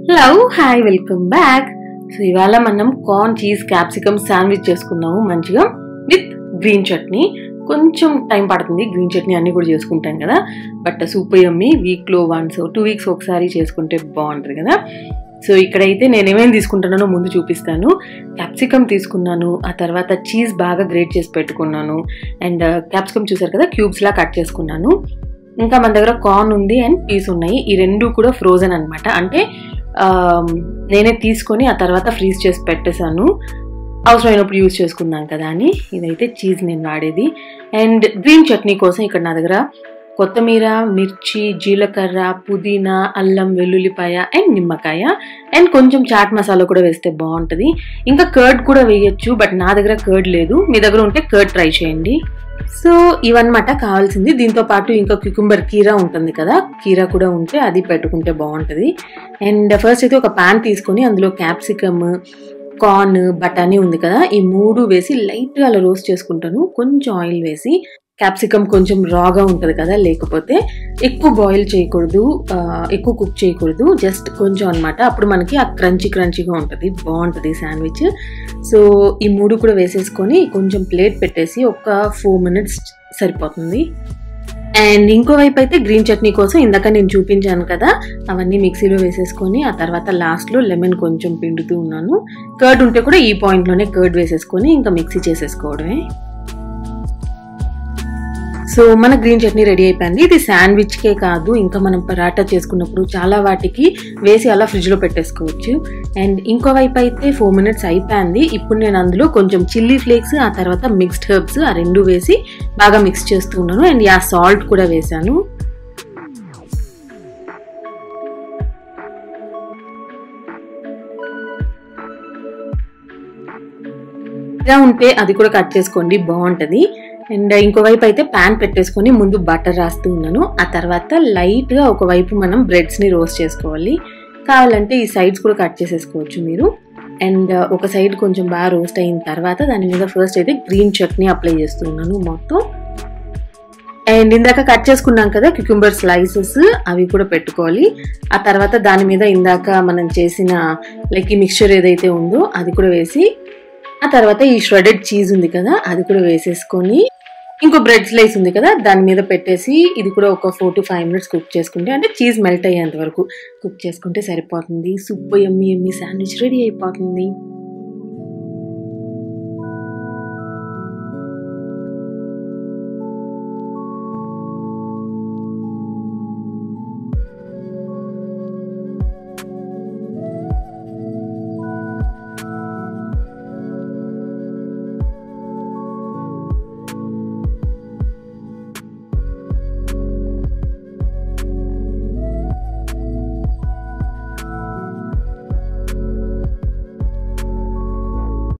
hello hi welcome back so ఇవాళ మనం corn cheese capsicum sandwich చేసుకున్నాము మంచిగా విత్ గ్రీన్ చట్నీ కొంచెం టైం పడుతుంది గ్రీన్ చట్నీ అన్ని కూడా చేసుకుంటాం కదా బట్ సూపర్ యమ్మీ వీక్లో వన్స్ టూ వీక్స్ ఒకసారి చేసుకుంటే బాగుంటుంది కదా సో ఇక్కడైతే నేను ఏమేమి తీసుకుంటున్నానో ముందు చూపిస్తాను క్యాప్సికమ్ తీసుకున్నాను ఆ తర్వాత చీజ్ బాగా గ్రేట్ చేసి పెట్టుకున్నాను అండ్ క్యాప్సికమ్ చూసారు కదా క్యూబ్స్ లా కట్ చేసుకున్నాను ఇంకా మన దగ్గర కార్న్ ఉంది అండ్ పీస్ ఉన్నాయి ఈ రెండు కూడా ఫ్రోజన్ అనమాట అంటే ఆమ్, నేనే తీసుకొని ఆ తర్వాత ఫ్రీజ్ చేసి పెట్టేశాను అవసరమైనప్పుడు యూజ్ చేసుకుందాం కదా అని ఇదైతే చీజ్ నేను వాడేది అండ్ గ్రీన్ చట్నీ కోసం ఇక్కడ నా దగ్గర కొత్తిమీర మిర్చి జీలకర్ర పుదీనా అల్లం వెల్లుల్లిపాయ అండ్ నిమ్మకాయ అండ్ కొంచెం చాట్ మసాలా కూడా వేస్తే బాగుంటుంది ఇంకా కర్డ్ కూడా వేయొచ్చు బట్ నా దగ్గర కర్డ్ లేదు మీ దగ్గర ఉంటే కర్డ్ ట్రై చేయండి సో ఇవన్నమాట కావాల్సింది దీంతో పాటు ఇంకా క్యుకుంబర్ కీరా ఉంటుంది కదా కీరా కూడా ఉంటే అది పెట్టుకుంటే బాగుంటుంది అండ్ ఫస్ట్ అయితే ఒక ప్యాన్ తీసుకొని అందులో క్యాప్సికమ్ కార్న్ బటానీ ఉంది కదా ఈ మూడు వేసి లైట్గా అలా రోస్ట్ చేసుకుంటాను కొంచెం ఆయిల్ వేసి క్యాప్సికమ్ కొంచెం రాగా ఉంటుంది కదా లేకపోతే ఎక్కువ బాయిల్ చేయకూడదు ఆ, ఎక్కువ కుక్ చేయకూడదు జస్ట్ కొంచెం అన్నమాట అప్పుడు మనకి ఆ క్రంచీ క్రంచీగా ఉంటుంది బాగుంటుంది శాండ్విచ్ సో ఈ మూడు కూడా వేసేసుకొని కొంచెం ప్లేట్ పెట్టేసి ఒక ఫోర్ మినిట్స్ సరిపోతుంది అండ్ ఇంకోవైపు అయితే గ్రీన్ చట్నీ కోసం ఇందాక నేను చూపించాను కదా అవన్నీ మిక్సీలో వేసేసుకొని ఆ తర్వాత లాస్ట్లో లెమన్ కొంచెం పిండుతూ ఉన్నాను కర్డ్ ఉంటే కూడా ఈ పాయింట్లోనే కర్డ్ వేసేసుకొని ఇంకా మిక్సీ చేసేసుకోవడమే సో మన గ్రీన్ చట్నీ రెడీ అయిపోయింది ఇది శాండ్విచ్కే కాదు ఇంకా మనం పరాటా చేసుకున్నప్పుడు చాలా వాటికి వేసి అలా ఫ్రిడ్జ్లో పెట్టేసుకోవచ్చు అండ్ ఇంకో వైపు అయితే ఫోర్ మినిట్స్ అయిపోయింది ఇప్పుడు నేను అందులో కొంచెం చిల్లీ ఫ్లేక్స్ ఆ తర్వాత మిక్స్డ్ హెర్బ్స్ ఆ రెండు వేసి బాగా మిక్స్ చేస్తున్నాను అండ్ యా సాల్ట్ కూడా వేసాను ఇలా ఉంటే అది కూడా కట్ చేసుకోండి బాగుంటుంది అండ్ ఇంకోవైపు అయితే ప్యాన్ పెట్టేసుకొని ముందు బటర్ రాస్తూ ఉన్నాను ఆ తర్వాత లైట్గా ఒకవైపు మనం బ్రెడ్స్ని రోస్ట్ చేసుకోవాలి కావాలంటే ఈ సైడ్స్ కూడా కట్ చేసేసుకోవచ్చు మీరు అండ్ ఒక సైడ్ కొంచెం బాగా రోస్ట్ అయిన తర్వాత దాని మీద ఫస్ట్ అయితే గ్రీన్ చట్నీ అప్లై చేస్తున్నాను మొత్తం అండ్ ఇందాక కట్ చేసుకున్నాం కదా క్యూకుంబర్ స్లైసెస్ అవి కూడా పెట్టుకోవాలి ఆ తర్వాత దాని మీద ఇందాక మనం చేసిన లైక్ ఈ మిక్చర్ ఏదైతే ఉందో అది కూడా వేసి ఆ తర్వాత ఈ ష్రెడెడ్ చీజ్ ఉంది కదా అది కూడా వేసేసుకొని ఇంకో బ్రెడ్ స్లైస్ ఉంది కదా దాని మీద పెట్టేసి ఇది కూడా ఒక four to five minutes cook చేసుకుంటే అంటే చీజ్ మెల్ట్ అయ్యేంత వరకు కుక్ చేసుకుంటే సరిపోతుంది super yummy yummy sandwich ready అయిపోతుంది